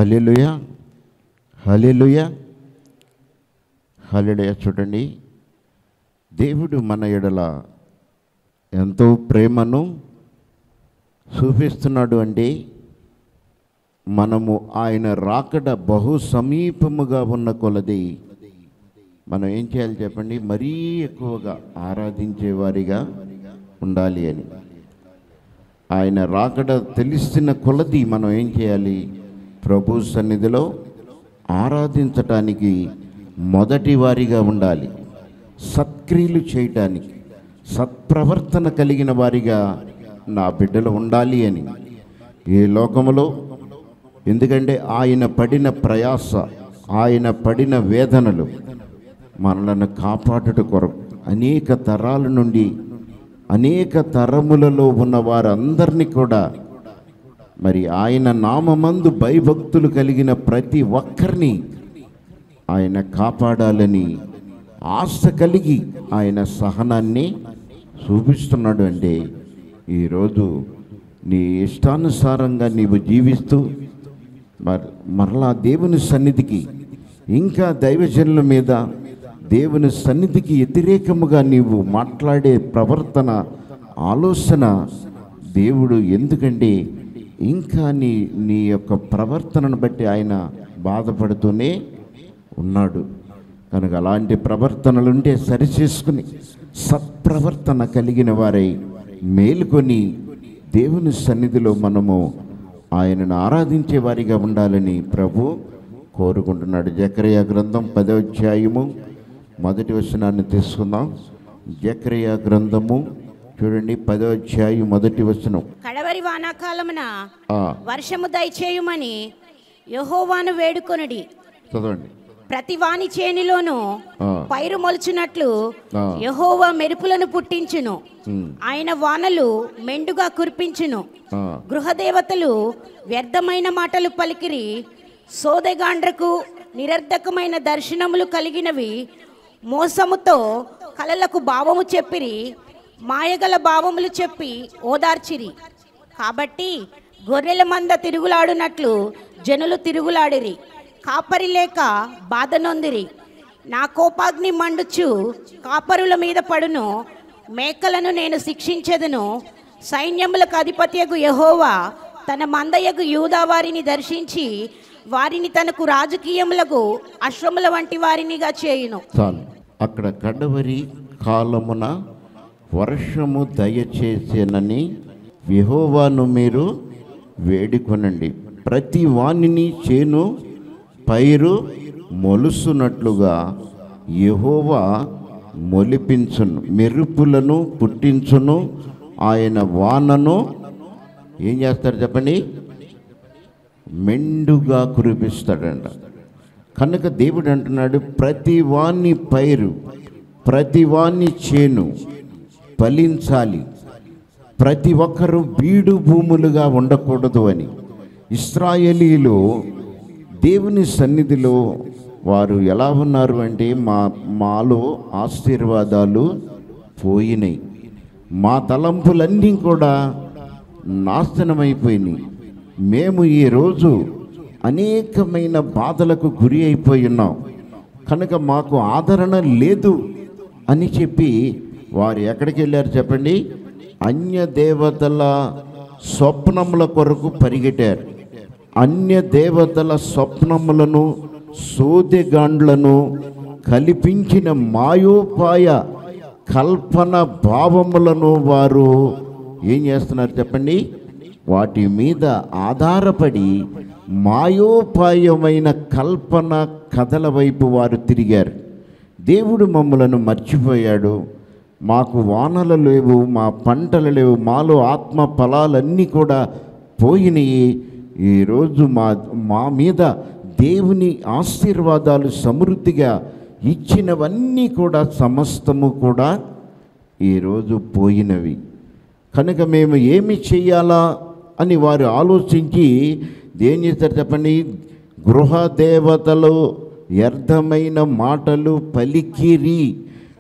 హల్లెలూయ హల్లెలూయ హల్లెలూయ చూడండి దేవుడు మన ఎడల ఎంతో ప్రేమను చూపిస్తున్నాడు అంటే మనము ఆయన రాకడ బహు సమీపముగా ఉన్న కొలది మనం ఏం చేయాలి చెప్పండి మరీ ఎక్కువగా ఆరాధించేవారిగా ఉండాలి అని ఆయన రాకడ తెలిసిన కొలది మనం ఏం చేయాలి ప్రభు సన్నిధిలో ఆరాధించటానికి మొదటి వారిగా ఉండాలి సత్క్రియలు చేయటానికి సత్ప్రవర్తన కలిగిన వారిగా నా బిడ్డలు ఉండాలి అని ఈ లోకములో ఎందుకంటే ఆయన పడిన ప్రయాస ఆయన పడిన వేదనలు మనలను కాపాడుట కొరకు అనేక తరాల నుండి అనేక తరములలో ఉన్న వారందరినీ కూడా మరి ఆయన నామమందు భయభక్తులు కలిగిన ప్రతి ఒక్కరిని ఆయన కాపాడాలని ఆశ కలిగి ఆయన సహనాన్ని చూపిస్తున్నాడు అంటే ఈరోజు నీ ఇష్టానుసారంగా నీవు జీవిస్తూ మరి మరలా దేవుని సన్నిధికి ఇంకా దైవజనుల మీద దేవుని సన్నిధికి వ్యతిరేకముగా నీవు మాట్లాడే ప్రవర్తన ఆలోచన దేవుడు ఎందుకంటే ఇంకా నీ నీ యొక్క ప్రవర్తనను బట్టి ఆయన బాధపడుతూనే ఉన్నాడు కనుక అలాంటి ప్రవర్తనలుంటే సరిచేసుకుని సత్ప్రవర్తన కలిగిన వారై మేలుకొని దేవుని సన్నిధిలో మనము ఆయనను ఆరాధించే వారిగా ఉండాలని ప్రభు కోరుకుంటున్నాడు జకరయ గ్రంథం పదోధ్యాయము మొదటి వచనాన్ని తీసుకుందాం జకరయ గ్రంథము చూడండి పదోధ్యాయం మొదటి వచనం కడవరి వానాకాలమున ఆ, వర్షము దయచేయుమని యెహోవాను వేడుకొనుడి చదవండి ప్రతి వాని చేనిలోను ఆ. పైరు మొలుచున్నట్లు ఆ. యెహోవా మెరుపులను పుట్టించును ఉమ్, ఆయన వానలు మెండుగా కురిపించును ఆ, గృహదేవతలు వ్యర్థమైన మాటలు పలికిరి సోదెగాండ్రకు నిరర్ధకమైన దర్శనములు కలిగినవి మోసముతో కలలకు భావము చెప్పిరి మాయగల భావములు చెప్పి ఓదార్చిరి కాబట్టి గొర్రెల మంద తిరుగులాడునట్లు జనులు తిరుగులాడిరి కాపరి లేక బాధ నొందిరి నా కోపాగ్ని మండుచు కాపరుల మీద పడును మేకలను నేను శిక్షించెదను సైన్యములకు అధిపత్యగు యహోవా తన మందయగు యూదా వారిని దర్శించి వారిని తనకు రాజకీయములకు అశ్వముల వంటి వారినిగా చేయును చాలు అక్కడ కడవరి కాలమున వర్షము దయచేసేనని యెహోవాను మీరు వేడుకొనండి ప్రతి వాణిని చేను పైరు మొలుసునట్లుగా యెహోవా మొలిపించును మెరుపులను పుట్టించును ఆయన వానను ఏం చేస్తారు చెప్పండి మెండుగా కురిపిస్తాడంట కనుక దేవుడు అంటున్నాడు ప్రతి వాణ్ణి పైరు ప్రతి వాణ్ణి చేను ఫలించాలి ప్రతి ఒక్కరూ బీడు భూములుగా ఉండకూడదు అని ఇస్రాయేలీలు దేవుని సన్నిధిలో వారు ఎలా ఉన్నారు అంటే మా మాలో ఆశీర్వాదాలు పోయినాయి మా తలంపులన్నీ కూడా నాశనమైపోయినాయి మేము ఈరోజు అనేకమైన బాధలకు గురి అయిపోయి ఉన్నాం కనుక మాకు ఆదరణ లేదు అని చెప్పి వారు ఎక్కడికి వెళ్ళారు చెప్పండి అన్య దేవతల స్వప్నముల కొరకు పరిగెట్టారు అన్య దేవతల స్వప్నములను సోదెగాండ్లను కల్పించిన మాయోపాయ కల్పన భావములను వారు ఏం చేస్తున్నారు చెప్పండి వాటి మీద ఆధారపడి మాయోపాయమైన కల్పన కథల వైపు వారు తిరిగారు దేవుడు మమ్మలను మర్చిపోయాడు మాకు వానలు లేవు మా పంటలు లేవు మాలో ఆత్మ ఫలాలన్నీ కూడా పోయినాయి ఈరోజు మా మా మీద దేవుని ఆశీర్వాదాలు సమృద్ధిగా ఇచ్చినవన్నీ కూడా సమస్తము కూడా ఈరోజు పోయినవి కనుక మేము ఏమి చెయ్యాలా అని వారు ఆలోచించి ఏం చేస్తారు చెప్పండి గృహ దేవతలు వ్యర్థమైన మాటలు పలికిరి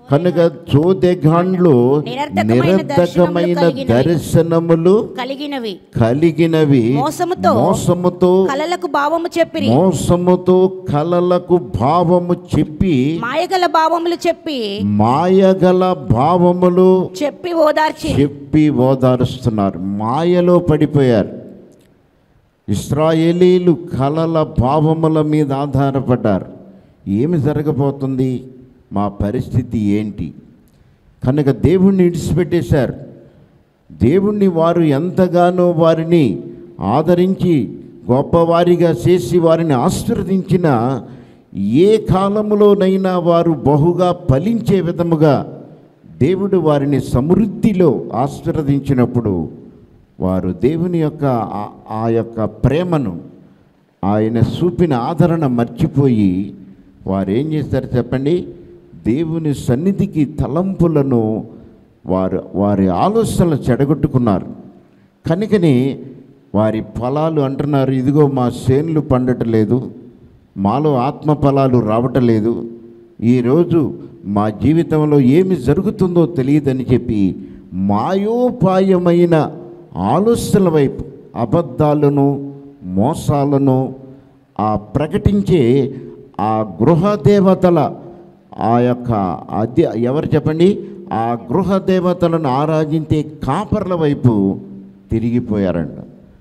కనుక చోదెగాండ్లు నిరర్థకమైన నిరర్థకమైన దర్శనములు దర్శనములు కలిగినవి కలిగినవి మోసముతో మోసముతో కలలకు భావము చెప్పిరి మోసముతో కలలకు భావము చెప్పి మాయగల భావములు చెప్పి మాయగల భావములు చెప్పి ఓదార్చి చెప్పి ఓదారుస్తున్నారు మాయలో పడిపోయారు ఇస్రాయేలీలు కలల భావముల మీద ఆధారపడ్డారు ఏమి జరగబోతుంది మా పరిస్థితి ఏంటి కనుక దేవుణ్ణి ఇడిచిపెట్టేశారు దేవుణ్ణి వారు ఎంతగానో వారిని ఆదరించి గొప్పవారిగా చేసి వారిని ఆశీర్వదించిన ఏ కాలములోనైనా వారు బహుగా ఫలించే విధముగా దేవుడు వారిని సమృద్ధిలో ఆశీర్వదించినప్పుడు వారు దేవుని యొక్క ఆ- ఆ యొక్క ప్రేమను ఆయన చూపిన ఆదరణ మర్చిపోయి వారు ఏం చేస్తారు చెప్పండి దేవుని సన్నిధికి తలంపులను వారు వారి ఆలోచనలు చెడగొట్టుకున్నారు కనుకని వారి ఫలాలు అంటున్నారు ఇదిగో మా చేనులు పండటలేదు మాలో ఆత్మ ఫలాలు రావటలేదు ఈరోజు మా జీవితంలో ఏమి జరుగుతుందో తెలియదని చెప్పి మాయోపాయమైన ఆలోచనల వైపు అబద్ధాలను మోసాలను ఆ ప్రకటించే ఆ గృహ దేవతల ఆ యొక్క అదే ఎవరు చెప్పండి ఆ గృహ దేవతలను ఆరాధించే కాపర్ల వైపు తిరిగిపోయారంట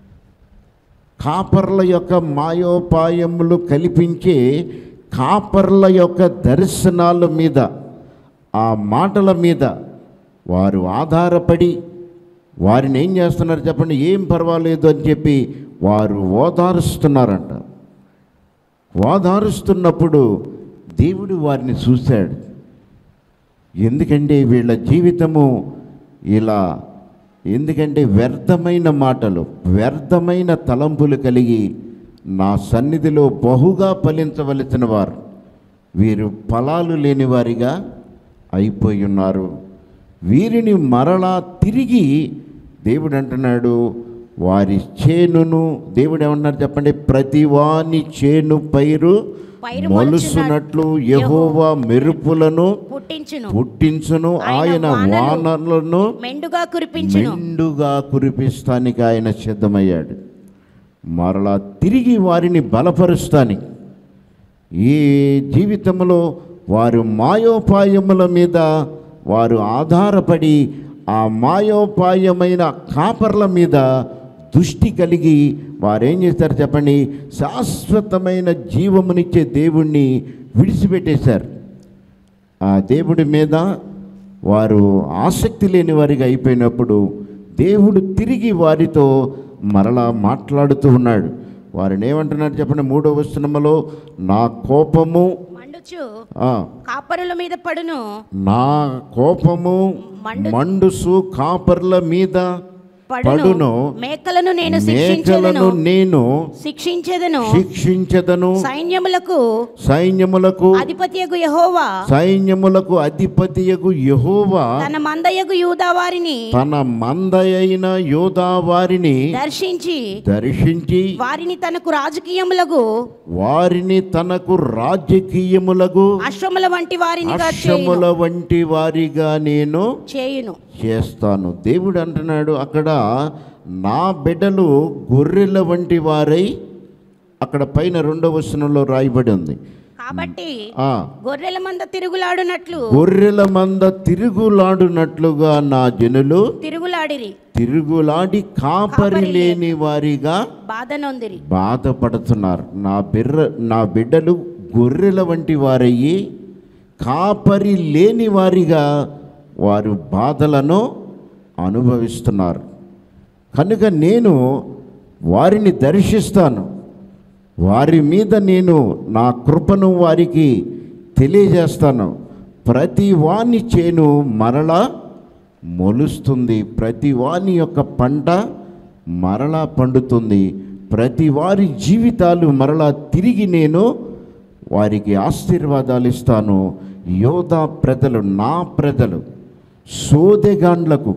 కాపర్ల యొక్క మాయోపాయములు కల్పించే కాపర్ల యొక్క దర్శనాల మీద ఆ మాటల మీద వారు ఆధారపడి వారిని ఏం చేస్తున్నారు చెప్పండి ఏం పర్వాలేదు అని చెప్పి వారు ఓదారుస్తున్నారంట ఓదారుస్తున్నప్పుడు దేవుడు వారిని చూశాడు ఎందుకంటే వీళ్ళ జీవితము ఇలా ఎందుకంటే వ్యర్థమైన మాటలు వ్యర్థమైన తలంపులు కలిగి నా సన్నిధిలో బహుగా ఫలించవలసిన వారు వీరు ఫలాలు లేని వారిగా అయిపోయి ఉన్నారు వీరిని మరలా తిరిగి దేవుడు అంటున్నాడు వారి చేనును దేవుడు ఏమన్నారు చెప్పండి ప్రతివాని చేను పైరు పైరు మొలుసునట్లు యెహోవా మెరుపులను పుట్టించును పుట్టించును ఆయన ఆయన వానలు వానలను మెండుగా కురిపించును మెండుగా కురిపిస్తానికి ఆయన సిద్ధమయ్యాడు మరలా తిరిగి వారిని బలపరుస్తానికి ఈ జీవితంలో వారు మాయోపాయముల మీద వారు ఆధారపడి ఆ మాయోపాయమైన కాపర్ల మీద దృష్టి కలిగి వారేం చేస్తారు చెప్పండి శాశ్వతమైన జీవమునిచ్చే దేవుణ్ణి విడిచిపెట్టేశారు ఆ దేవుడి మీద వారు ఆసక్తి లేని వారిగా అయిపోయినప్పుడు దేవుడు తిరిగి వారితో మరలా మాట్లాడుతూ ఉన్నాడు వారిని ఏమంటున్నారు చెప్పండి మూడో వచనములో నా కోపము మండుచు ఆ, కాపరుల మీద పడును నా కోపము మండు- మండుసు కాపర్ల మీద పడును పడును మేకలను నేను మేకలను శిక్షించదను నేను శిక్షించదను శిక్షించదను సైన్యములకు సైన్యములకు అధిపతియగు యహోవా సైన్యములకు అధిపతియగు యెహోవా తన మందయగు యూదా వారిని తన మందయైన యోధా వారిని దర్శించి దర్శించి వారిని తనకు రాజకీయములకు వారిని తనకు రాజకీయములకు అశ్వముల వంటి వారినిగా అక్షముల చేయును వంటి వారిగా నేను చేయును చేస్తాను దేవుడు అంటున్నాడు అక్కడ నా బిడ్డలు గొర్రెల వంటి వారై అక్కడ పైన రెండవ వచనంలో రాయబడి ఉంది కాబట్టి ఆ గొర్రెల మంద తిరుగులాడునట్లు గొర్రెల మంద తిరుగులాడునట్లుగా నా జనులు తిరుగులాడిరి తిరుగులాడి కాపరి లేని వారిగా బాధ నొందిరి బాధపడుతున్నారు నా బిర్ర నా బిడ్డలు గొర్రెల వంటి వారయ్యి కాపరి లేని వారిగా వారు బాధలను అనుభవిస్తున్నారు కనుక నేను వారిని దర్శిస్తాను వారి మీద నేను నా కృపను వారికి తెలియజేస్తాను ప్రతి వాని చేను మరలా మొలుస్తుంది ప్రతి వాని యొక్క పంట మరలా పండుతుంది ప్రతి వారి జీవితాలు మరలా తిరిగి నేను వారికి ఆశీర్వాదాలు ఇస్తాను యోధా ప్రజలు నా ప్రజలు సోదెగాండ్లకు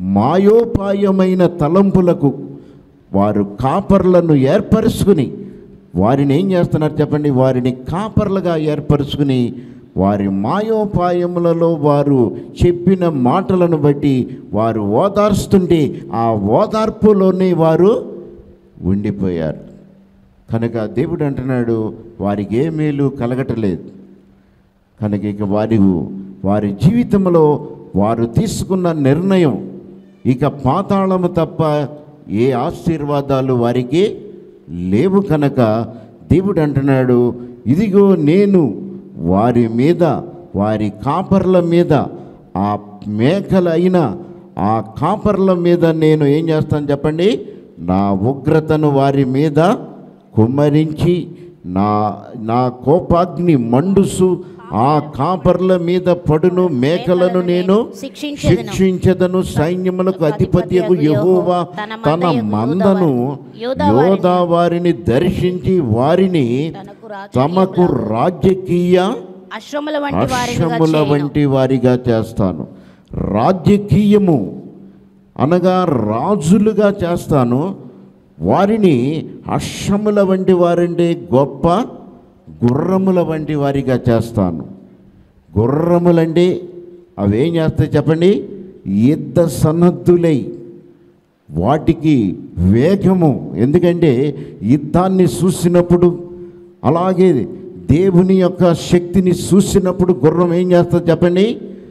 మాయోపాయమైన తలంపులకు వారు కాపర్లను ఏర్పరుచుకుని వారిని ఏం చేస్తున్నారు చెప్పండి వారిని కాపర్లుగా ఏర్పరుచుకుని వారి మాయోపాయములలో వారు చెప్పిన మాటలను బట్టి వారు ఓదార్స్తుంటే ఆ ఓదార్పులోనే వారు ఉండిపోయారు కనుక దేవుడు అంటున్నాడు వారికి ఏ మేలు కలగటలేదు కనుక ఇక వారి వారి జీవితంలో వారు తీసుకున్న నిర్ణయం ఇక పాతాళము తప్ప ఏ ఆశీర్వాదాలు వారికి లేవు కనుక దేవుడు అంటున్నాడు ఇదిగో నేను వారి మీద వారి కాపర్ల మీద ఆ మేకలైన ఆ కాపర్ల మీద నేను ఏం చేస్తాను చెప్పండి నా ఉగ్రతను వారి మీద కుమ్మరించి నా నా కోపాగ్ని మండుసు ఆ కాపర్ల మీద పడును మేకలను నేను శిక్షించెదను. శిక్షించదను సైన్యములకు అధిపత్యకు యెహోవా తన మందను యోధా వారిని దర్శించి వారిని తనకు తమకు రాజకీయ అశ్రముల వంటి వారిగా హర్షముల చేయును. వంటి వారిగా చేస్తాను రాజకీయము అనగా రాజులుగా చేస్తాను వారిని హర్షముల వంటి వారంటే గొప్ప గుర్రముల వంటి వారిగా చేస్తాను గుర్రములంటే అవేం చేస్తాయి చెప్పండి యుద్ధ సన్నద్ధులై వాటికి వేగము ఎందుకంటే యుద్ధాన్ని చూసినప్పుడు అలాగే దేవుని యొక్క శక్తిని చూసినప్పుడు గుర్రం ఏం చేస్తుంది చెప్పండి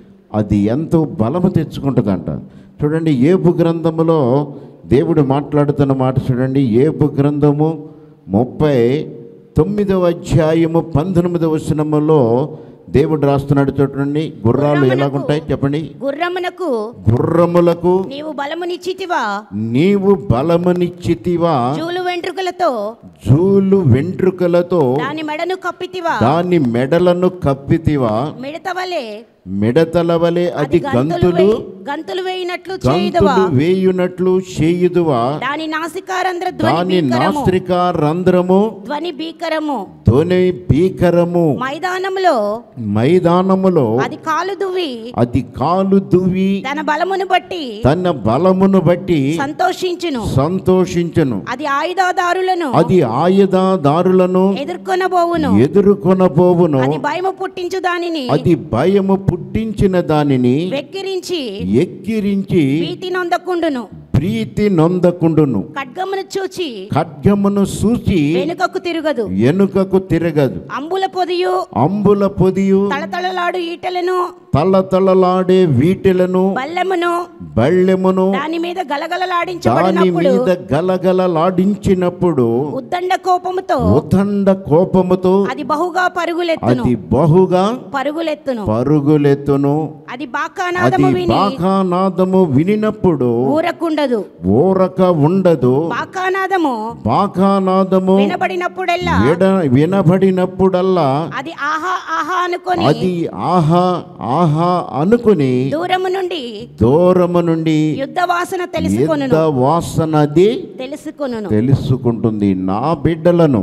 అది ఎంతో బలము తెచ్చుకుంటుందంట చూడండి ఏపు గ్రంథములో దేవుడు మాట్లాడుతున్న మాట చూడండి ఏపు గ్రంథము ముప్పై తొమ్మిదవ అధ్యాయము పంతొమ్మిదవ వచనములో దేవుడు రాస్తున్నాడు చూడండి గుర్రాలు ఎలాగుంటాయి చెప్పండి గుర్రమునకు గుర్రములకు నీవు బలమునిచ్చితివా నీవు బలమునిచ్చితివా జూలు వెంట్రుకలతో జూలు వెంట్రుకలతో దాని మెడను కప్పితివా దాని మెడలను కప్పితివా మిడత వలె మిడతల వలె అది గంతులు వేయి- గంతులు వేయినట్లు చేయుదువా గంతులు వేయునట్లు చేయుదువా దాని నాసికారంధ్ర ధ్వని దాని భీకరము నాస్త్రిక రంధ్రము ధ్వని భీకరము ధ్వని భీకరము మైదానములో మైదానములో అది కాలు దువ్వి అది కాలు దువ్వి తన బలమును బట్టి తన బలమును బట్టి సంతోషించును సంతోషించను అది ఆయుధదారులను అది ఆయుధదారులను ఎదుర్కొనబోవును ఎదుర్కొనబోవును అది భయము పుట్టించు దానిని అది భయము పుట్టించిన దానిని వెక్కిరించి ఎక్కిరించి ప్రీతి నొందకుండును ప్రీతి నొందకుండును ఖడ్గమును చూచి ఖడ్గమును సూచి వెనుకకు తిరగదు ఎనుకకు తిరగదు అంబుల పొదియు అంబుల పొదియు తళతళలాడు ఈటలను తలతలలాడే వీటిలను బల్లెమును బళ్ళెమును దాని మీద దాని గలగలలాడించబడినప్పుడు మీద గలగలలాడించినప్పుడు ఉద్దండ కోపముతో ఉదండ కోపముతో అది బహుగా పరుగులెత్తును అది బహుగా పరుగులెత్తును పరుగులెత్తును అది అది బాకానాదము విని బాకానాదము వినినప్పుడు ఊరకుండదు ఊరక ఉండదు బాకానాదము బాకానాదము వినబడినప్పుడల్లా విడ వినబడినప్పుడల్లా అది ఆహా ఆహా అనుకొని అది ఆహా ఆహా అనుకుని దూరము నుండి దూరము నుండి యుద్ధ వాసన యుద్ధ తెలుసుకొనును వాసనది తెలుసుకొనును తెలుసుకుంటుంది నా బిడ్డలను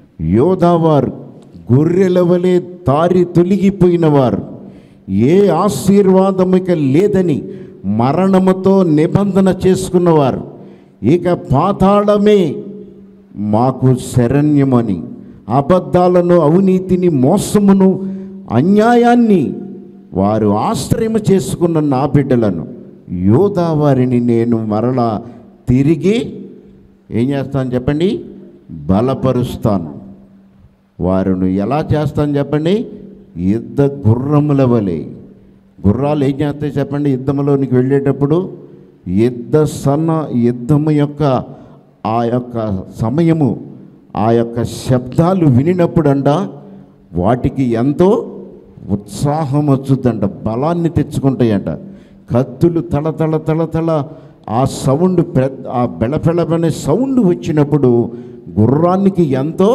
యోధావారు గొర్రెల వలె తారి తొలగిపోయిన వారు ఏ ఆశీర్వాదం ఇక లేదని మరణముతో నిబంధన చేసుకున్నవారు ఇక పాతాళమే మాకు శరణ్యమని అబద్ధాలను అవినీతిని మోసమును అన్యాయాన్ని వారు ఆశ్రయము చేసుకున్న నా బిడ్డలను యోధా వారిని నేను మరలా తిరిగి ఏం చేస్తాను చెప్పండి బలపరుస్తాను వారిని ఎలా చేస్తాను చెప్పండి యుద్ధ గుర్రముల వలె గుర్రాలు ఏం చేస్తాయి చెప్పండి యుద్ధంలోనికి వెళ్ళేటప్పుడు యుద్ధ సన్న యుద్ధము యొక్క ఆ యొక్క సమయము ఆ యొక్క శబ్దాలు వినినప్పుడంట వాటికి ఎంతో ఉత్సాహం వచ్చుద్దంట బలాన్ని తెచ్చుకుంటాయంట కత్తులు తల తల తల తల ఆ సౌండ్ పెద్ద ఆ బెళపెళబనే సౌండ్ వచ్చినప్పుడు గుర్రానికి ఎంతో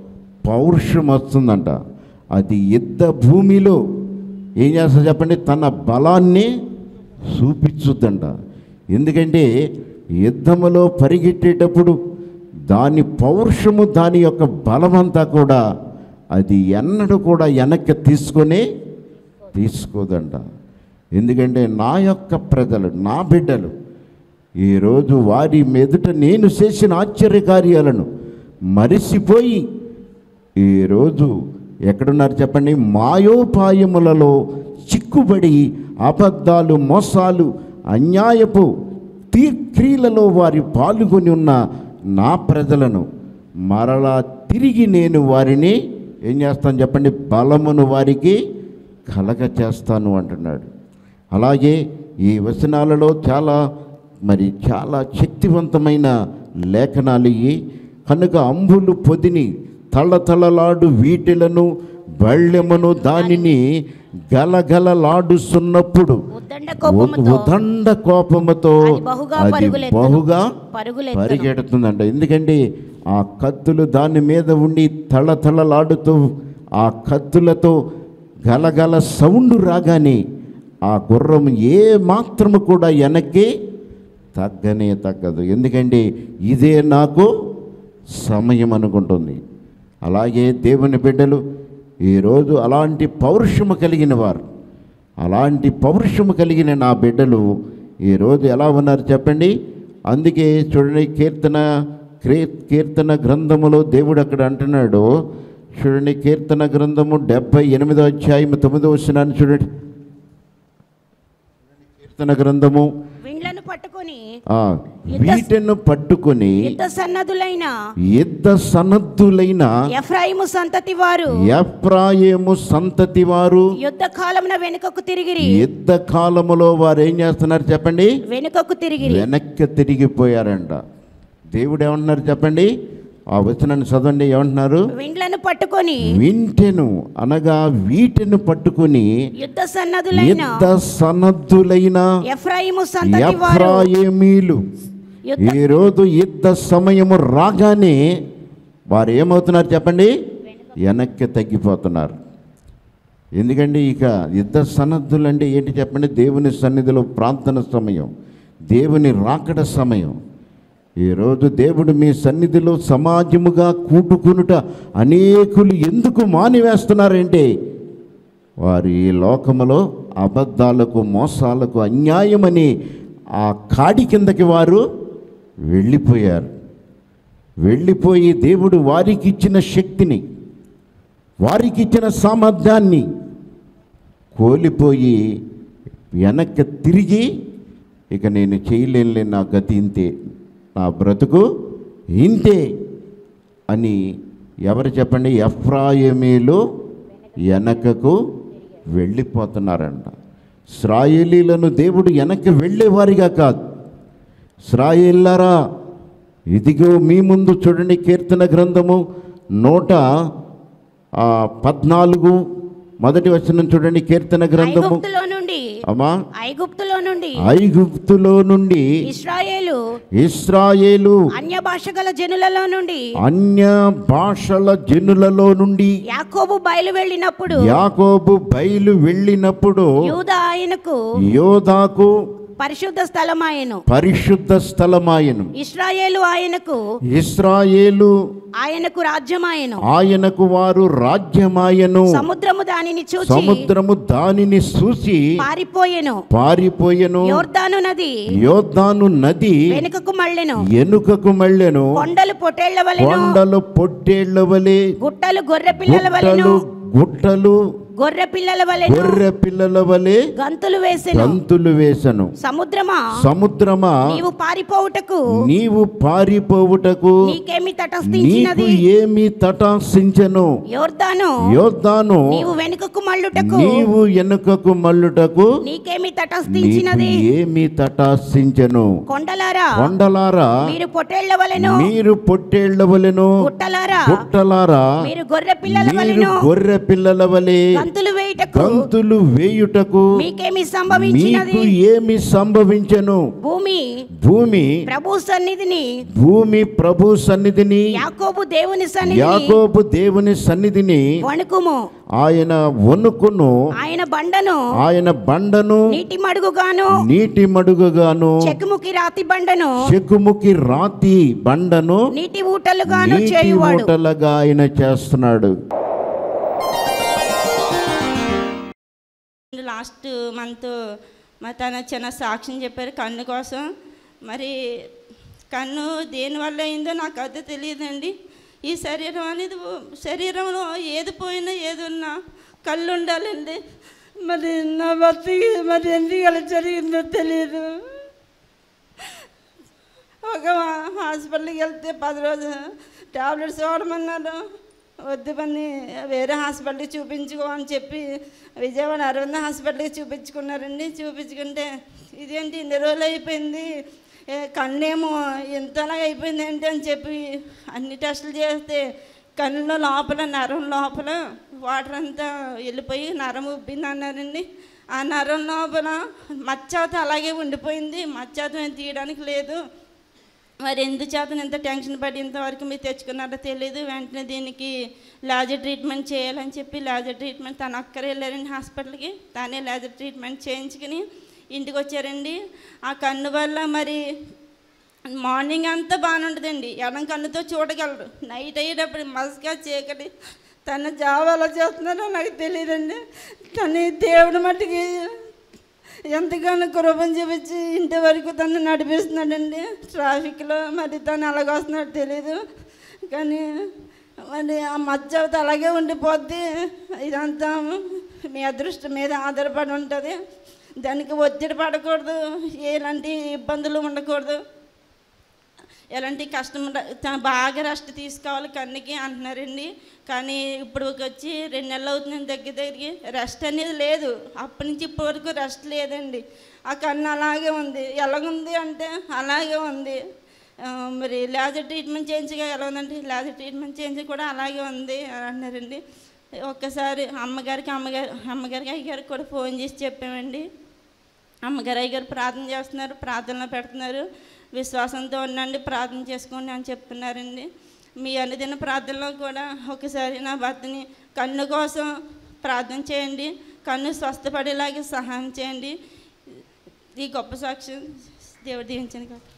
పౌరుషం వస్తుందంట అది యుద్ధ భూమిలో ఏం చేస్తా చెప్పండి తన బలాన్ని చూపించుద్దంట ఎందుకంటే యుద్ధములో పరిగెట్టేటప్పుడు దాని పౌరుషము దాని యొక్క బలమంతా కూడా అది ఎన్నడూ కూడా వెనక్కి తీసుకొని తీసుకోదంట ఎందుకంటే నా యొక్క ప్రజలు నా బిడ్డలు ఈరోజు వారి మెదుట నేను చేసిన ఆశ్చర్య కార్యాలను మరిసిపోయి ఈరోజు ఎక్కడున్నారు చెప్పండి మాయోపాయములలో చిక్కుబడి అబద్ధాలు మోసాలు అన్యాయపు తీర్క్రియలలో వారి పాల్గొని ఉన్న నా ప్రజలను మరలా తిరిగి నేను వారిని ఏం చేస్తాను చెప్పండి బలమును వారికి కలగ చేస్తాను అంటున్నాడు అలాగే ఈ వచనాలలో చాలా మరి చాలా శక్తివంతమైన లేఖనాలు ఇవి కనుక అంబులు పొదిని తళతళలాడు వీటిలను బళ్ళెమును దానిని గలగలలాడుస్తున్నప్పుడు ఉద్దండ కోపముతో ఉదండ కోపముతో అది బహుగా అది పరుగులెత్తును. బహుగా పరుగులెత్తును. పరిగెడుతుందంట ఎందుకంటే ఆ కత్తులు దాని మీద ఉండి తళతళలాడుతూ ఆ కత్తులతో గలగల సౌండ్ రాగానే ఆ గుర్రం ఏ మాత్రము కూడా వెనక్కి తగ్గనే తగ్గదు ఎందుకంటే ఇదే నాకు సమయం అనుకుంటుంది అలాగే దేవుని బిడ్డలు ఈరోజు అలాంటి పౌరుషము కలిగిన వారు అలాంటి పౌరుషము కలిగిన నా బిడ్డలు ఈరోజు ఎలా ఉన్నారు చెప్పండి అందుకే చూడండి కీర్తన క్రీ కీర్తన గ్రంథములో దేవుడు అక్కడ అంటున్నాడు చూడండి కీర్తన గ్రంథము డెబ్భై ఎనిమిదో అధ్యాయం తొమ్మిదో వస్తున్నాను చూడండి కీర్తన గ్రంథము విండ్లను పట్టుకొని ఆ, వీటిని పట్టుకొని యుద్ధ సన్నదులైన యుద్ధ సన్నద్ధులైన ఎఫ్రాయిము సంతతి వారు ఎఫ్రాయిము సంతతి వారు యుద్ధ కాలమున వెనుకకు తిరిగిరి యుద్ధ కాలములో వారు ఏం చేస్తున్నారు చెప్పండి వెనుకకు తిరిగిరి వెనక్కి తిరిగిపోయారంట దేవుడు ఏమంటున్నారు చెప్పండి ఆ వచనాన్ని చదవండి ఏమంటున్నారు విండ్లను పట్టుకొని వింటెను అనగా వీటిని పట్టుకుని యుద్ధ సన్నదులైన యుద్ధ సన్నద్ధులైన ఎఫ్రాయిము సంతతి వారు ఎఫ్రాయిమీలు యుద్ధ ఈ రోజు యుద్ధ సమయము రాగానే వారు ఏమవుతున్నారు చెప్పండి వెనక్కి తగ్గిపోతున్నారు ఎందుకంటే ఇక యుద్ధ సన్నద్ధులు అంటే ఏంటి చెప్పండి దేవుని సన్నిధిలో ప్రార్థన సమయం దేవుని రాకడ సమయం ఈరోజు దేవుడు మీ సన్నిధిలో సమాజముగా కూటుకునుట అనేకులు ఎందుకు మానివేస్తున్నారంటే వారు ఈ లోకములో అబద్ధాలకు మోసాలకు అన్యాయమని ఆ కాడి కిందకి వారు వెళ్ళిపోయారు వెళ్ళిపోయి దేవుడు వారికి ఇచ్చిన శక్తిని వారికి ఇచ్చిన సామర్థ్యాన్ని కోల్పోయి వెనక్కి తిరిగి ఇక నేను చేయలేనులే నా గతి ఇంతే నా బ్రతుకు ఇంతే అని ఎవరు చెప్పండి ఎఫ్రాయమీలు వెనకకు వెళ్ళిపోతున్నారంట ఇస్రాయేలీలను దేవుడు వెనక్కి వెళ్ళేవారిగా కాదు ఇస్రాయేల్లరా ఇదిగో మీ ముందు చూడండి కీర్తన గ్రంథము నూట ఆ, పద్నాలుగు మొదటి వచనం చూడండి కీర్తన గ్రంథము ఐగుప్తులో నుండి అమ్మా ఐగుప్తులో నుండి ఐగుప్తులో నుండి ఇస్రాయేలు ఇస్రాయేలు అన్య భాష గల జనులలో నుండి అన్య భాషల జనులలో నుండి యాకోబు బయలు వెళ్ళినప్పుడు యాకోబు బయలు వెళ్ళినప్పుడు యూద ఆయనకు యోధాకు పరిశుద్ధ స్థలమాయను పరిశుద్ధ స్థలమాయను ఇస్రాయేలు ఆయనకు ఇస్రాయేలు ఆయనకు రాజ్యమాయను ఆయనకు వారు రాజ్యమాయను సముద్రము దానిని చూచి సముద్రము దానిని చూసి పారిపోయెను పారిపోయెను యోర్దాను నది యోద్ధాను నది వెనుకకు మళ్ళెను ఎనుకకు మళ్ళెను కొండలు పొట్టేళ్ల వలెను కొండలు పొట్టేళ్ల వలె గుట్టలు గొర్రె పిల్లల వలెను గుట్టలు గుట్టలు గొర్రె పిల్లల వలెను గొర్రె పిల్లల వలె గంతులు వేసెను గంతులు వేసను సముద్రమా సముద్రమా నీవు పారిపోవుటకు నీవు పారిపోవుటకు నీకేమి నీకు తటస్థించినది ఏమి తటాసించెను యోర్దాను యోద్ధాను నీవు వెనుకకు మళ్ళుటకు నీవు వెనుకకు మల్లుటకు నీకేమి నీకు తటస్థించినది ఏమి తటాసించెను కొండలారా కొండలారా మీరు పొట్టేళ్ల వలెను మీరు పొట్టేళ్ల వలెను గుట్టలారా గుట్టలారా మీరు గొర్రె పిల్లల మీరు వలెను గొర్రె పిల్లల వలె గంతులు వేయుటకు గంతులు వేయుటకు మీకేమి మీకు సంభవించినది ఏమి సంభవించెను భూమి భూమి ప్రభు సన్నిధిని భూమి ప్రభు సన్నిధిని యాకోబు దేవుని సన్నిధిని యాకోబు దేవుని సన్నిధిని వణుకుము ఆయన వణుకును ఆయన బండను ఆయన బండను నీటి మడుగుగాను నీటి మడుగుగాను చెకుముకి రాతి బండను చెకుముకి రాతి బండను నీటి ఊటలుగాను నీటి చేయువాడు మూటలుగా ఆయన చేస్తున్నాడు లాస్ట్ మంత్ మా తన చిన్న సాక్ష్యం చెప్పారు కన్ను కోసం మరి కన్ను దేనివల్ల అయిందో నాకు అది తెలియదండి ఈ శరీరం అనేది శరీరంలో ఏది పోయినా ఏది ఉన్నా కళ్ళు ఉండాలండి మరి నా భర్తకి మరి ఎందుకు అలా జరిగిందో తెలియదు ఒక హాస్పిటల్కి వెళ్తే పది రోజులు టాబ్లెట్స్ వాడమన్నారు వద్దు పని వేరే హాస్పిటల్కి చూపించుకో అని చెప్పి విజయవాడ అరవింద హాస్పిటల్కి చూపించుకున్నారండి చూపించుకుంటే ఇదేంటి ఇన్ని రోజులు అయిపోయింది ఏ, కన్నేమో ఇంతలాగా అయిపోయింది ఏంటి అని చెప్పి అన్ని టెస్టులు చేస్తే కన్నులో లోపల నరం లోపల వాటర్ అంతా వెళ్ళిపోయి నరం ఉబ్బింది అన్నారండి ఆ నరం లోపల మచ్చాత అలాగే ఉండిపోయింది మచ్చాతం ఏం తీయడానికి లేదు మరి ఎందుచేత ఇంత టెన్షన్ పడి ఇంతవరకు మీరు తెచ్చుకున్నారో తెలియదు వెంటనే దీనికి లేజర్ ట్రీట్మెంట్ చేయాలని చెప్పి లేజర్ ట్రీట్మెంట్ తను అక్కరే వెళ్ళారండి హాస్పిటల్కి తానే లేజర్ ట్రీట్మెంట్ చేయించుకుని ఇంటికి వచ్చారండి ఆ కన్ను వల్ల మరి మార్నింగ్ అంతా బాగానే ఉంటుందండి ఎడం కన్నుతో చూడగలరు నైట్ అయ్యేటప్పుడు మస్కా చీకటి తన జాబ్ ఎలా చేస్తున్నారో నాకు తెలియదండి కానీ దేవుడి మట్టుకి ఎంతగానో కృపం చూపించి ఇంటి వరకు తను నడిపిస్తున్నాడండి ట్రాఫిక్లో మరి తను ఎలాగ వస్తున్నాడో తెలీదు కానీ మరి ఆ మధ్య అలాగే ఉండిపోద్ది ఇదంతా మీ అదృష్టం మీద ఆధారపడి ఉంటుంది దానికి ఒత్తిడి పడకూడదు ఎలాంటి ఇబ్బందులు ఉండకూడదు ఎలాంటి కష్టం ర- త- బాగా రెస్ట్ తీసుకోవాలి కన్నుకి అంటున్నారండి కానీ ఇప్పుడు వచ్చి రెండు నెలలు అవుతుంది దగ్గర దగ్గరికి రెస్ట్ అనేది లేదు అప్పటి నుంచి ఇప్పటి వరకు రెస్ట్ లేదండి ఆ కన్ను అలాగే ఉంది ఎలాగుంది అంటే అలాగే ఉంది ఆ, మరి లేజర్ ట్రీట్మెంట్ చేయించగా ఎలా ఉందంటే లేజర్ ట్రీట్మెంట్ చేయించి కూడా అలాగే ఉంది అని అన్నారండి ఒక్కసారి అమ్మగారికి అమ్మగారు అమ్మగారికి అయ్యగారికి కూడా ఫోన్ చేసి చెప్పామండి అమ్మగారు అయ్యగారు ప్రార్థన చేస్తున్నారు ప్రార్థనలో పెడుతున్నారు విశ్వాసంతో ఉండండి ప్రార్థన చేసుకోండి అని చెప్తున్నారండి మీ అనుదిన ప్రార్థనలో కూడా ఒకసారి నా భర్తని కన్ను కోసం ప్రార్థన చేయండి కన్ను స్వస్థపడేలాగే సహాయం చేయండి ఈ గొప్ప సాక్ష్యం దేవుడు దీవించను కాదు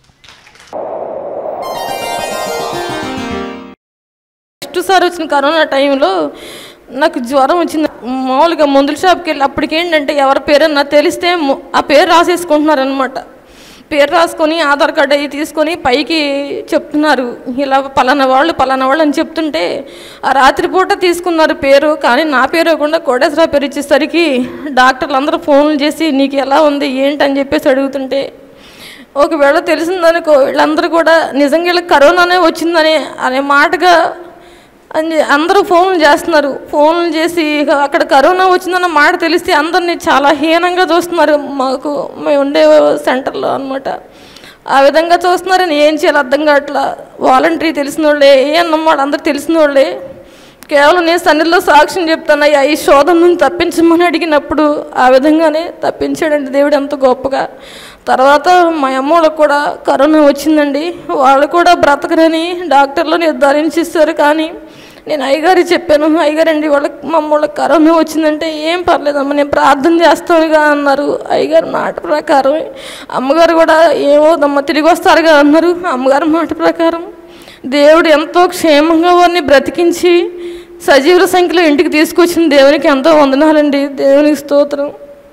ఫస్ట్ సారి వచ్చిన కరోనా టైంలో నాకు జ్వరం వచ్చింది మామూలుగా మందుల షాప్కి వెళ్ళి అప్పటికి ఏంటంటే ఎవరి పేరన్నా తెలిస్తే ము- ఆ పేరు రాసేసుకుంటున్నారనమాట పేరు రాసుకొని ఆధార్ కార్డు అవి తీసుకొని పైకి చెప్తున్నారు ఇలా పలానా వాళ్ళు పలానా వాళ్ళు అని చెప్తుంటే ఆ రాత్రిపూట తీసుకున్నారు పేరు కానీ నా పేరు ఇవ్వకుండా కోటేశ్వరరావు పేరు ఇచ్చేసరికి డాక్టర్లు అందరూ ఫోన్లు చేసి నీకు ఎలా ఉంది ఏంటి అని చెప్పేసి అడుగుతుంటే ఒకవేళ తెలిసిందనుకో వీళ్ళందరూ కూడా నిజంగా వీళ్ళకి కరోనానే వచ్చిందని అనే మాటగా అని అందరూ ఫోన్లు చేస్తున్నారు ఫోన్లు చేసి ఇక అక్కడ కరోనా వచ్చిందన్న మాట తెలిస్తే అందరినీ చాలా హీనంగా చూస్తున్నారు మాకు మేము ఉండే సెంటర్లో అనమాట ఆ విధంగా చూస్తున్నారని ఏం చేయాలి అర్థం కావట్లా వాలంటరీ తెలిసిన వాళ్ళే ఏ అన్నమాట అందరు తెలిసిన వాళ్ళే కేవలం నేను సన్నిధిలో సాక్ష్యం చెప్తాను అయ్యా ఈ శోధన నుంచి తప్పించమని అడిగినప్పుడు ఆ విధంగానే తప్పించాడండి దేవుడు ఎంత గొప్పగా తర్వాత మా అమ్మోళ్ళకు కూడా కరోనా వచ్చిందండి వాళ్ళు కూడా బ్రతకరని డాక్టర్లు నిర్ధారించిస్తారు కానీ నేను అయ్యగారికి చెప్పాను అయ్యగారండి వాళ్ళకి మా అమ్మోళ్ళకి కరోనా వచ్చిందంటే ఏం పర్లేదమ్మా నేను ప్రార్థన చేస్తానుగా అన్నారు అయ్యగారు మాట ప్రకారం అమ్మగారు కూడా ఏమోదమ్మా తిరిగి వస్తారుగా అన్నారు అమ్మగారు మాట ప్రకారం దేవుడు ఎంతో క్షేమంగా వారిని బ్రతికించి సజీవుల సంఖ్యలో ఇంటికి తీసుకొచ్చిన దేవునికి ఎంతో వందనాలండి దేవునికి స్తోత్రం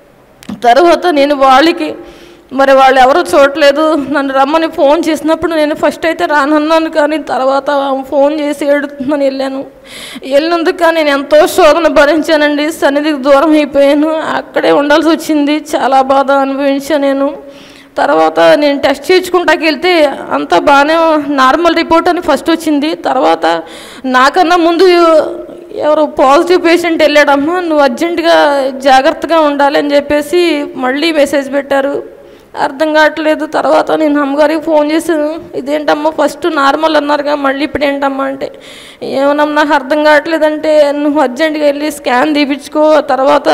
తర్వాత నేను వాళ్ళకి మరి వాళ్ళు ఎవరు చూడలేదు నన్ను రమ్మని ఫోన్ చేసినప్పుడు నేను ఫస్ట్ అయితే రానన్నాను కానీ తర్వాత ఆమె ఫోన్ చేసి ఏడుతుందని వెళ్ళాను వెళ్ళినందుకు కానీ నేను ఎంతో శోధన భరించానండి సన్నిధికి దూరం అయిపోయాను అక్కడే ఉండాల్సి వచ్చింది చాలా బాధ అనుభవించాను నేను తర్వాత నేను టెస్ట్ చేయించుకుంటాకి వెళ్తే అంతా బాగానే నార్మల్ రిపోర్ట్ అని ఫస్ట్ వచ్చింది తర్వాత నాకన్నా ముందు ఎవరు పాజిటివ్ పేషెంట్ వెళ్ళాడమ్మా నువ్వు అర్జెంటుగా జాగ్రత్తగా ఉండాలి అని చెప్పేసి మళ్ళీ మెసేజ్ పెట్టారు అర్థం కావట్లేదు తర్వాత నేను అమ్మగారికి ఫోన్ చేశాను ఇదేంటమ్మా ఫస్ట్ నార్మల్ అన్నారుగా మళ్ళీ ఇప్పుడు ఏంటమ్మా అంటే ఏమన్నా నాకు అర్థం కావట్లేదంటే నువ్వు అర్జెంటుగా వెళ్ళి స్కాన్ తీపించుకో తర్వాత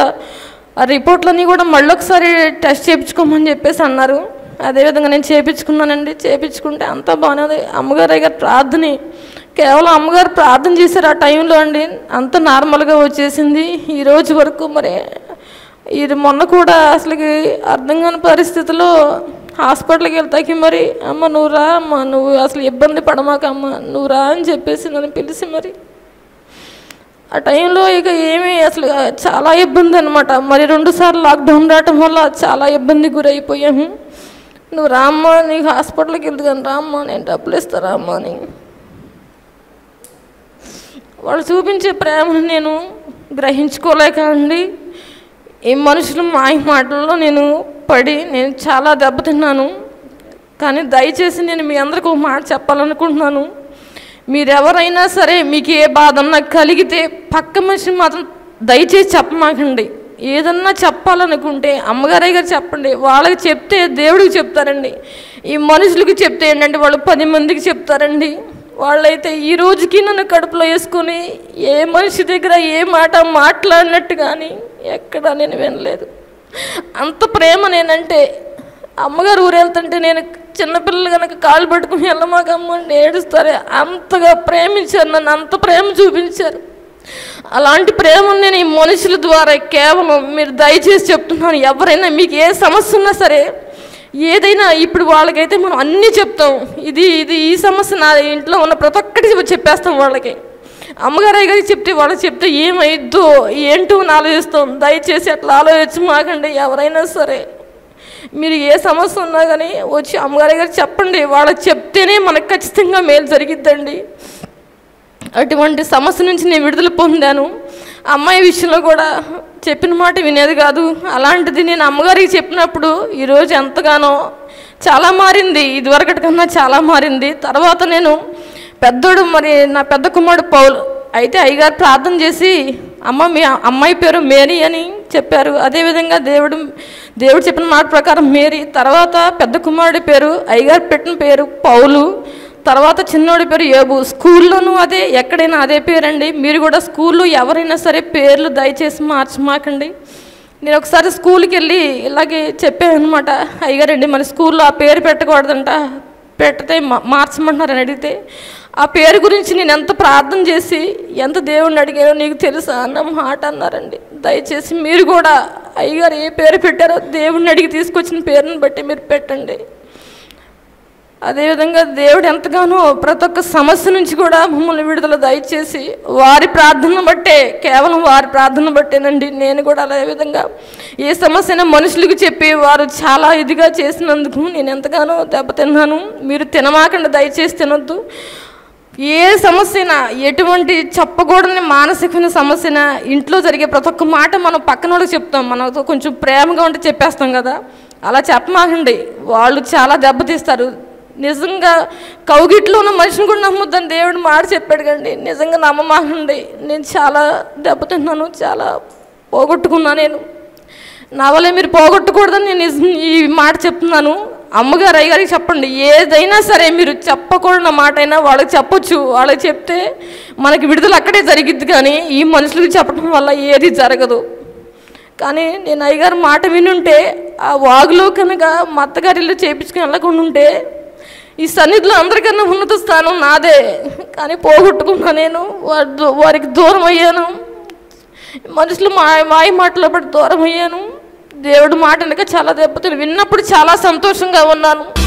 ఆ రిపోర్ట్లన్నీ కూడా మళ్ళీ ఒకసారి టెస్ట్ చేయించుకోమని చెప్పేసి అన్నారు అదేవిధంగా నేను చేయించుకున్నానండి చేయించుకుంటే అంతా బాగానే ఉంది అమ్మగారు గారు ప్రార్థన కేవలం అమ్మగారు ప్రార్థన చేశారు ఆ టైంలో అండి అంత నార్మల్గా వచ్చేసింది ఈ రోజు వరకు మరి ఇది మొన్న కూడా అసలుకి అర్థం కాని పరిస్థితిలో హాస్పిటల్కి వెళ్తాకి మరి అమ్మ నువ్వు రా అమ్మ నువ్వు అసలు ఇబ్బంది పడమాక అమ్మ నువ్వు రా అని చెప్పేసి నన్ను పిలిచి మరి ఆ టైంలో ఇక ఏమీ అసలు చాలా ఇబ్బంది అనమాట మరి రెండు సార్లు లాక్డౌన్ రావటం వల్ల చాలా ఇబ్బంది గురైపోయాము నువ్వు రామ్మా నీకు హాస్పిటల్కి వెళ్తు కానీ రామ్మా నేను డబ్బులు ఇస్తారా అమ్మా అని వాళ్ళు చూపించే ప్రేమను నేను గ్రహించుకోలేక అండి ఈ మనుషుల మాయ మాటల్లో నేను పడి నేను చాలా దెబ్బతిన్నాను కానీ దయచేసి నేను మీ అందరికీ ఒక మాట చెప్పాలనుకుంటున్నాను మీరెవరైనా సరే మీకు ఏ బాధ ఉన్నా కలిగితే పక్క మనిషిని మాత్రం దయచేసి చెప్పమాకండి ఏదన్నా చెప్పాలనుకుంటే అమ్మగారయ్య గారు చెప్పండి వాళ్ళకి చెప్తే దేవుడికి చెప్తారండి ఈ మనుషులకి చెప్తే ఏంటంటే వాళ్ళు పది మందికి చెప్తారండి వాళ్ళైతే ఈ రోజుకి నన్ను కడుపులో వేసుకొని ఏ మనిషి దగ్గర ఏ మాట మాట్లాడినట్టు కానీ ఎక్కడ నేను వినలేదు అంత ప్రేమ నేనంటే అమ్మగారు ఊరు వెళ్తుంటే నేను చిన్నపిల్లలు కనుక కాళ్ళు పట్టుకుని వెళ్ళమాకమ్మ అని ఏడుస్తారు అంతగా ప్రేమించారు నన్ను అంత ప్రేమ చూపించారు అలాంటి ప్రేమను నేను ఈ మనుషుల ద్వారా కేవలం మీరు దయచేసి చెప్తున్నాను ఎవరైనా మీకు ఏ సమస్య ఉన్నా సరే ఏదైనా ఇప్పుడు వాళ్ళకైతే మనం అన్నీ చెప్తాం ఇది ఇది ఈ సమస్య నా ఇంట్లో ఉన్న ప్రతి ఒక్కటి చెప్పేస్తాం వాళ్ళకి అమ్మగారయ్య గారికి చెప్తే వాళ్ళకి చెప్తే ఏమైద్దో ఏంటో అని ఆలోచిస్తాం దయచేసి అట్లా ఆలోచించి మాకండి ఎవరైనా సరే మీరు ఏ సమస్య ఉన్నా కానీ వచ్చి అమ్మగారి గారు చెప్పండి వాళ్ళకి చెప్తేనే మనకు ఖచ్చితంగా మేలు జరిగిద్దండి అటువంటి సమస్య నుంచి నేను విడుదల పొందాను అమ్మాయి విషయంలో కూడా చెప్పిన మాట వినేది కాదు అలాంటిది నేను అమ్మగారికి చెప్పినప్పుడు ఈరోజు ఎంతగానో చాలా మారింది ఇదివరకటి కన్నా చాలా మారింది తర్వాత నేను పెద్దోడు మరి నా పెద్ద కుమారుడు పౌలు అయితే అయ్యగారు ప్రార్థన చేసి అమ్మ మీ అమ్మాయి పేరు మేరీ అని చెప్పారు అదేవిధంగా దేవుడు దేవుడు చెప్పిన మాట ప్రకారం మేరీ తర్వాత పెద్ద కుమారుడి పేరు అయ్యగారు పెట్టిన పేరు పౌలు తర్వాత చిన్నోడి పేరు ఏబు స్కూల్లోనూ అదే ఎక్కడైనా అదే పేరండి మీరు కూడా స్కూల్లో ఎవరైనా సరే పేర్లు దయచేసి మార్చమాకండి నేను ఒకసారి స్కూల్కి వెళ్ళి ఇలాగే చెప్పాను అనమాట అయ్యగారండి మన స్కూల్లో ఆ పేరు పెట్టకూడదంట పెడితే మా- మార్చమంటున్నారని అడిగితే ఆ పేరు గురించి నేను ఎంత ప్రార్థన చేసి ఎంత దేవుణ్ణి అడిగానో నీకు తెలుసా అన్న మాట అన్నారండి దయచేసి మీరు కూడా అయ్యగారు ఏ పేరు పెట్టారో దేవుణ్ణి అడిగి తీసుకొచ్చిన పేరుని బట్టి మీరు పెట్టండి అదేవిధంగా దేవుడు ఎంతగానో ప్రతి ఒక్క సమస్య నుంచి కూడా మమ్మల్ని విడుదల దయచేసి వారి ప్రార్థన బట్టే కేవలం వారి ప్రార్థన బట్టేనండి నేను కూడా అదే విధంగా ఏ సమస్య అయినా మనుషులకు చెప్పి వారు చాలా ఇదిగా చేసినందుకు నేను ఎంతగానో దెబ్బతిన్నాను మీరు తినమాకండి దయచేసి తినొద్దు ఏ సమస్య అయినా ఎటువంటి చెప్పకూడని మానసికమైన సమస్య అయినా ఇంట్లో జరిగే ప్రతి ఒక్క మాట మనం పక్కన వాళ్ళకి చెప్తాం మనతో కొంచెం ప్రేమగా ఉంటే చెప్పేస్తాం కదా అలా చెప్పమాకండి వాళ్ళు చాలా దెబ్బతీస్తారు నిజంగా కౌగిట్లో ఉన్న మనిషిని కూడా నమ్మొద్దని దేవుడు మాట చెప్పాడు కండి నిజంగా నమ్మమాకండి నేను చాలా దెబ్బతిన్నాను చాలా పోగొట్టుకున్నా నేను నా వల్ల మీరు పోగొట్టకూడదని నేను నిజం- ఈ మాట చెప్తున్నాను అమ్మగారు అయ్యగారికి చెప్పండి ఏదైనా సరే మీరు చెప్పకూడన మాట అయినా వాళ్ళకి చెప్పొచ్చు వాళ్ళకి చెప్తే మనకి విడుదల అక్కడే జరిగిద్ది కానీ ఈ మనుషులకు చెప్పడం వల్ల ఏది జరగదు కానీ నేను అయ్యగారు మాట వినుంటే ఆ వాగులో కనుక మా అత్తగారి ఇల్లు చేయించుకుని వెళ్ళకుండా ఉంటే ఈ సన్నిధిలో అందరికన్నా ఉన్నత స్థానం నాదే కానీ పోగొట్టుకున్నా నేను వారి దూ- వారికి దూరం అయ్యాను మనుషులు మా మాయ మాటలో పడి దూరం అయ్యాను దేవుడు మాట వెనక చాలా దెబ్బతిని విన్నప్పుడు చాలా సంతోషంగా ఉన్నాను